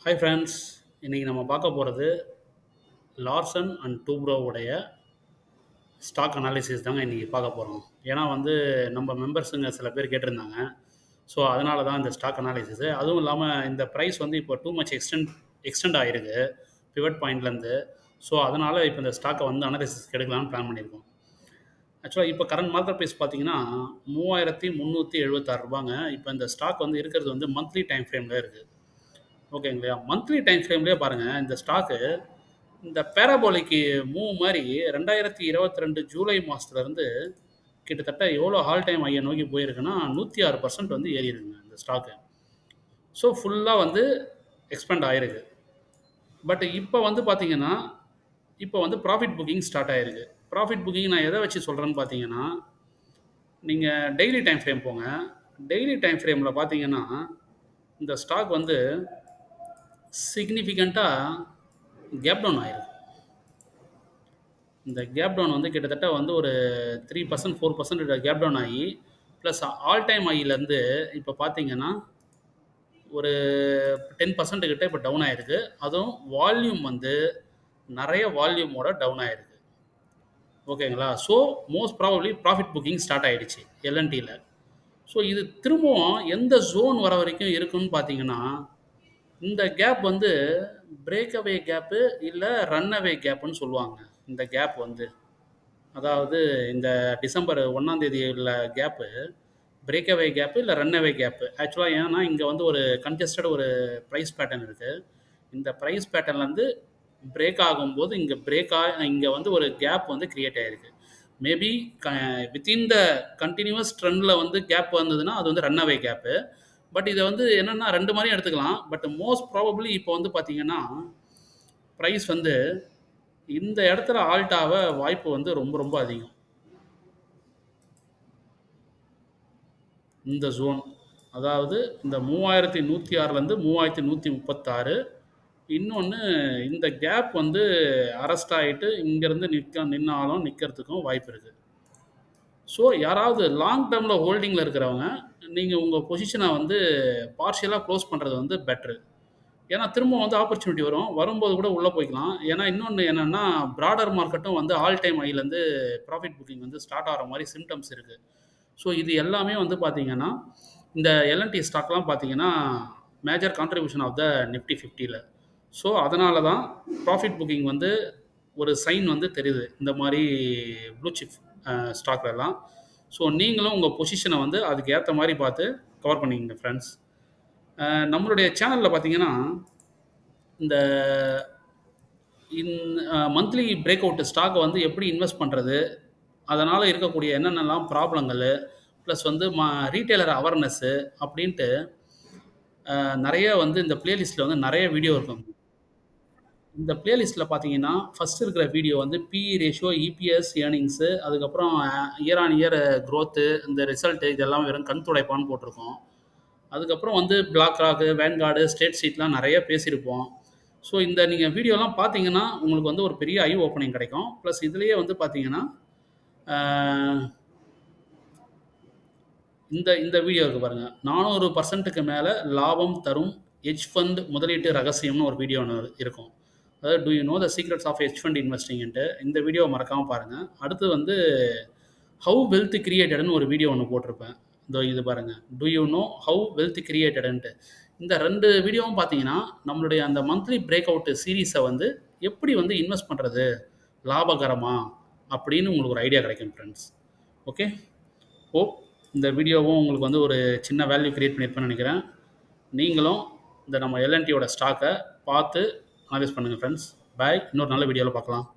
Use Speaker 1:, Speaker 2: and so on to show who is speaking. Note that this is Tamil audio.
Speaker 1: ஹாய் ஃப்ரெண்ட்ஸ் இன்றைக்கி நம்ம பார்க்க போகிறது லார்சன் அண்ட் டூப்ரோவுடைய ஸ்டாக் அனாலிசிஸ் தாங்க இன்றைக்கி பார்க்க போகிறோம் ஏன்னா வந்து நம்ம மெம்பர்ஸுங்க சில பேர் கேட்டிருந்தாங்க ஸோ அதனால தான் இந்த ஸ்டாக் அனாலிசிஸு அதுவும் இல்லாமல் இந்த ப்ரைஸ் வந்து இப்போ டூ மச் எக்ஸ்டெண்ட் எக்ஸ்டெண்ட் ஆகிருக்கு பிவட் பாயிண்ட்லேருந்து ஸோ அதனால் இப்போ இந்த ஸ்டாக்கை வந்து அனாலிசிஸ் எடுக்கலாம்னு பிளான் பண்ணியிருக்கோம் ஆக்சுவலாக இப்போ கரண்ட் மார்க்கெட் ப்ரைஸ் பார்த்தீங்கன்னா மூவாயிரத்தி முந்நூற்றி எழுபத்தாறு ரூபாங்க இப்போ இந்த ஸ்டாக் வந்து இருக்கிறது வந்து மந்த்லி டைம் ஃப்ரேமில் இருக்குது ஓகேங்களா மந்த்லி டைம் ஃப்ரேம்லேயே பாருங்கள் இந்த ஸ்டாக்கு இந்த பேராபோலிக்கு மூவ் மாதிரி ரெண்டாயிரத்தி இருபத்தி ரெண்டு ஜூலை மாதத்துலேருந்து கிட்டத்தட்ட எவ்வளோ ஹால் டைம் ஐயா நோக்கி போயிருக்குன்னா நூற்றி ஆறு பர்சன்ட் வந்து ஏறி இருக்குங்க இந்த ஸ்டாக்கு ஸோ ஃபுல்லாக வந்து எக்ஸ்பெண்ட் ஆகிருக்கு பட் இப்போ வந்து பார்த்தீங்கன்னா இப்போ வந்து ப்ராஃபிட் புக்கிங் ஸ்டார்ட் ஆகிருக்கு ப்ராஃபிட் புக்கிங் நான் எதை வச்சு சொல்கிறேன்னு பார்த்தீங்கன்னா நீங்கள் டெய்லி டைம் ஃப்ரேம் போங்க டெய்லி டைம் ஃப்ரேமில் பார்த்தீங்கன்னா இந்த ஸ்டாக் வந்து சிக்னிஃபிகண்ட்டாக கேப் டவுன் ஆயிருக்கு இந்த கேப் டவுன் வந்து கிட்டத்தட்ட வந்து ஒரு three percent four percent gap down ஆகி ப்ளஸ் ஆல் டைம் ஐயிலேருந்து இப்போ பார்த்தீங்கன்னா ஒரு டென் பர்சன்ட் கிட்ட இப்போ டவுன் ஆயிருக்கு அதுவும் வால்யூம் வந்து நிறைய வால்யூமோட டவுன் ஆயிருக்கு ஓகேங்களா so most probably profit booking start ஆகிடுச்சு எல்என்டியில் ஸோ இது திரும்பவும் எந்த ஜோன் வர வரைக்கும் இருக்குன்னு பார்த்தீங்கன்னா இந்த கேப் வந்து பிரேக் அவே கேப்பு இல்லை ரன் அவே கேப்புன்னு சொல்லுவாங்க இந்த கேப் வந்து அதாவது இந்த டிசம்பர் ஒன்றாம் தேதி உள்ள கேப்பு பிரேக் அவே கேப்பு இல்லை ரன் அவே கேப்பு ஆக்சுவலாக ஏன்னா இங்கே வந்து ஒரு கன்ஜஸ்டட் ஒரு ப்ரைஸ் பேட்டர்ன் இருக்குது இந்த ப்ரைஸ் பேட்டர்ன்லேருந்து பிரேக் ஆகும்போது இங்கே பிரேக் ஆ இங்கே வந்து ஒரு கேப் வந்து க்ரியேட் ஆகிருக்கு மேபி க வித்தின் த கண்டினியூஸ் ட்ரெண்டில் வந்து கேப் வந்ததுன்னா அது வந்து ரன் அவே கேப்பு பட் இதை வந்து என்னென்னா ரெண்டு மாதிரியும் எடுத்துக்கலாம் பட் மோஸ்ட் ப்ராபப்ளி இப்போ வந்து பார்த்தீங்கன்னா ப்ரைஸ் வந்து இந்த இடத்துல ஆல்ட் ஆக வாய்ப்பு வந்து ரொம்ப ரொம்ப அதிகம் இந்த ஜோன் அதாவது இந்த மூவாயிரத்தி நூற்றி ஆறுலேருந்து மூவாயிரத்தி நூற்றி முப்பத்தாறு இன்னொன்று இந்த கேப் வந்து அரெஸ்ட் ஆகிட்டு இங்கேருந்து நிற்க நின்னாலும் நிற்கிறதுக்கும் வாய்ப்பு இருக்குது ஸோ யாராவது லாங் டேர்மில் ஹோல்டிங்கில் இருக்கிறவங்க நீங்கள் உங்கள் பொசிஷனை வந்து பார்ஷியலாக க்ளோஸ் பண்ணுறது வந்து பெட்ரு ஏன்னா திரும்ப வந்து ஆப்பர்ச்சுனிட்டி வரும் வரும்போது கூட உள்ளே போய்க்கலாம் ஏன்னா இன்னொன்று என்னென்னா ப்ராடர் மார்க்கெட்டும் வந்து ஆல் டைம் ஐலேருந்து ப்ராஃபிட் புக்கிங் வந்து ஸ்டார்ட் ஆகிற மாதிரி சிம்டம்ஸ் இருக்குது ஸோ இது எல்லாமே வந்து பார்த்திங்கன்னா இந்த எல்என்டி ஸ்டாக்லாம் பார்த்தீங்கன்னா major contribution of the Nifty ஃபிஃப்டியில் ஸோ அதனால தான் ப்ராஃபிட் புக்கிங் வந்து ஒரு சைன் வந்து தெரியுது இந்த மாதிரி ப்ளூ சிப் ஸ்டாக்லலாம் ஸோ நீங்களும் உங்கள் பொசிஷனை வந்து அதுக்கு ஏற்ற மாதிரி பார்த்து கவர் பண்ணிக்கங்க ஃப்ரெண்ட்ஸ் நம்மளுடைய சேனலில் பார்த்தீங்கன்னா இந்த இன் மந்த்லி பிரேக் அவுட் ஸ்டாக்கை வந்து எப்படி இன்வெஸ்ட் பண்ணுறது அதனால் இருக்கக்கூடிய என்னென்னலாம் ப்ராப்ளங்கள் ப்ளஸ் வந்து மா ரீட்டைலர் அவேர்னஸ்ஸு அப்படின்ட்டு நிறைய வந்து இந்த ப்ளேலிஸ்ட்டில் வந்து நிறைய வீடியோ இருக்கும் இந்த பிளேலிஸ்ட்டில் பார்த்தீங்கன்னா ஃபஸ்ட் இருக்கிற வீடியோ வந்து பிஇ ரேஷியோ இபிஎஸ் ஏர்னிங்ஸு அதுக்கப்புறம் இயர் ஆன் இயர் க்ரோத்து இந்த ரிசல்ட்டு இதெல்லாம் வெறும் கண் துடைப்பான்னு போட்டிருக்கோம் அதுக்கப்புறம் வந்து பிளாக் ராக்கு வேன்கார்டு ஸ்டேட் சீட்லாம் நிறைய பேசியிருப்போம் ஸோ இந்த நீங்கள் வீடியோலாம் பார்த்தீங்கன்னா உங்களுக்கு வந்து ஒரு பெரிய ஐ ஓப்பனிங் கிடைக்கும் ப்ளஸ் இதுலேயே வந்து பார்த்தீங்கன்னா இந்த இந்த வீடியோ இருக்குது பாருங்கள் நானூறு பர்சன்ட்டுக்கு மேலே லாபம் தரும் ஹெஜ் ஃபண்ட் முதலீட்டு ரகசியம்னு ஒரு வீடியோ ஒன்று இருக்கும் அதாவது do you know the secrets of hedge fund இன்வெஸ்டிங்ன்ட்டு இந்த வீடியோவை மறக்காமல் பாருங்கள் அடுத்து வந்து ஹவு வெல்த் கிரியேட்டட்னு ஒரு வீடியோ ஒன்று போட்டிருப்பேன் இதோ இது பாருங்கள் do you know how wealth கிரியேட்டடுன்ட்டு இந்த ரெண்டு வீடியோவும் பார்த்தீங்கன்னா நம்மளுடைய அந்த மந்த்லி பிரேக் அவுட் சீரீஸை வந்து எப்படி வந்து இன்வெஸ்ட் பண்ணுறது லாபகரமாக அப்படின்னு உங்களுக்கு ஒரு ஐடியா கிடைக்கும் ஃப்ரெண்ட்ஸ் ஓகே ஹோப் இந்த வீடியோவும் உங்களுக்கு வந்து ஒரு சின்ன வேல்யூ க்ரியேட் பண்ணியிருப்பேன்னு நினைக்கிறேன் நீங்களும் இந்த நம்ம எல்என்டியோட ஸ்டாக்கை பார்த்து அனலைஸ் பண்ணுங்கள் ஃப்ரெண்ட்ஸ் பாய் இன்னொரு நல்ல வீடியோவில் பார்க்கலாம்